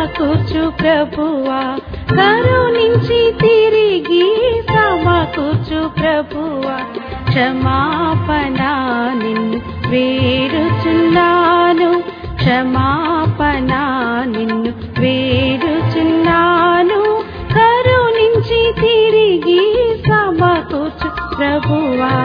సమకూర్చు ప్రభువా కరుణించి తిరిగి సమకూర్చు ప్రభువా క్షమాపణ నిన్ను వేడుచున్నాను క్షమాపణ నిన్ను వేడుచున్నాను కరుణించి తిరిగి సమకూర్చు ప్రభువా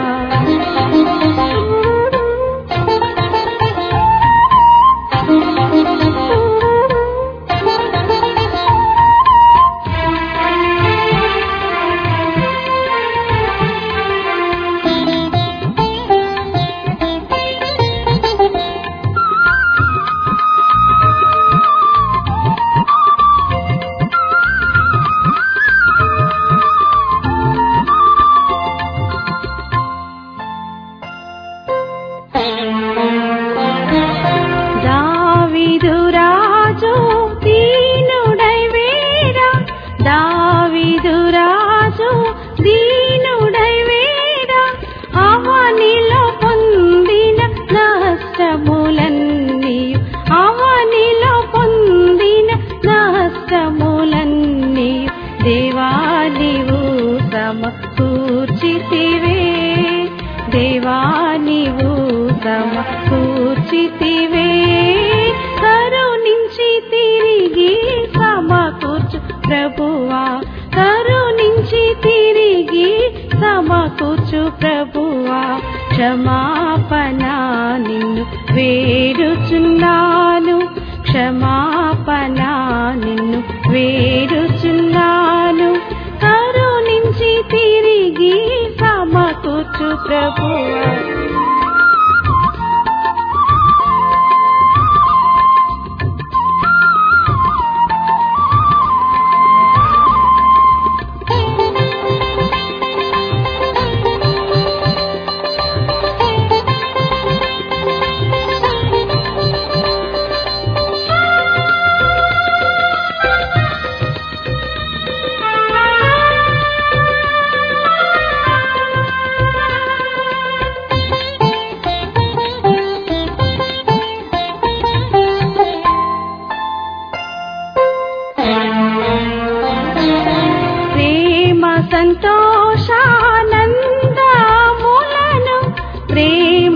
దావీదు రాజు దీనుడై వేడా దావీదు రాజు దీనుడై వేడా అవనిలో పొందిన నష్టములన్నీ అవనిలో పొందిన నష్టములన్నీ దేవా నీవు సమకూర్చితివే దేవా నీవు సమకూర్చితివే కరుణించి తిరిగి సమకూర్చు ప్రభువా కరుణించి తిరిగి సమకూర్చు ప్రభువా క్షమాపణ నిన్ను వేడుచున్నాను క్షమాపణ నిన్ను వేడుచున్నాను కరుణించి తిరిగి సమకూర్చు ప్రభువా ప్రేమ సంతోషానందములను ప్రేమ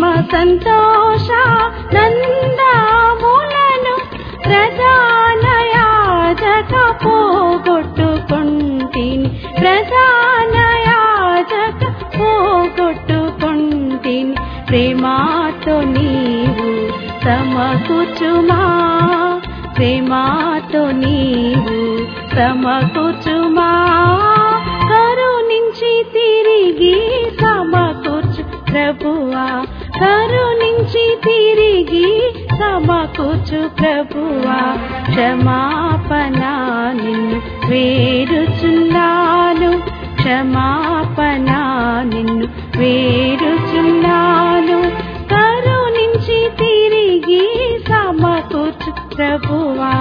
సంతోషానందములను ప్రధాన యాజక పోగొట్టుకుంటిని ప్రధాన యాజక పోగొట్టుకుంటిని ప్రేమాతో నీవు సమకూర్చుమా ప్రేమాతో నీవు సమకూర్చుమా కరుణించి తిరిగి సమకూర్చు ప్రభువా కరుణించి తిరిగి సమకూర్చు ప్రభువా క్షమాపణ నిన్ను వేడుచున్నాను క్షమాపణ నిన్ను వేడుచున్నాను కరుణించి తిరిగి సమకూర్చు ప్రభువా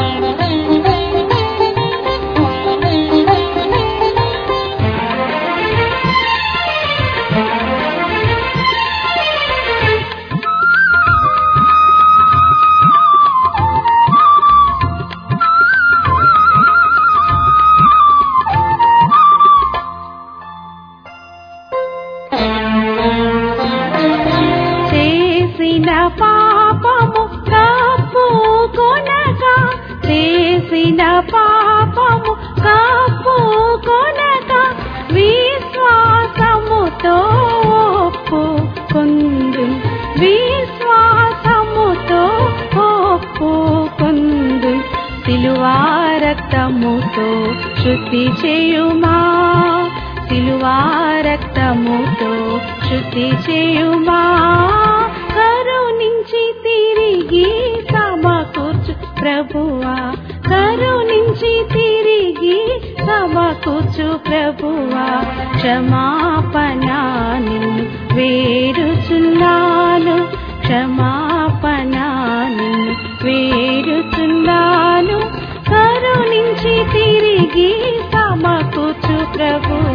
చేసిన పాపము కాపు కొనక చేసిన పాపము కాపు కొనక విశ్వాసముతో ఒప్పుకొందు విశ్వాసముతో ఒప్పుకొందు సిలువా రక్తముతో శుద్ధి చేయుమా సిలువా రక్తముతో శుద్ధి చేయుమా కరుణించి తిరిగి సమకూర్చు ప్రభువా కరుణించి తిరిగి సమకూర్చు ప్రభువా క్షమాపణ నిన్ను వేడుచున్నాను క్షమాపణ నిన్ను వేడుచున్నాను కరుణించి తిరిగి సమకూర్చు ప్రభువా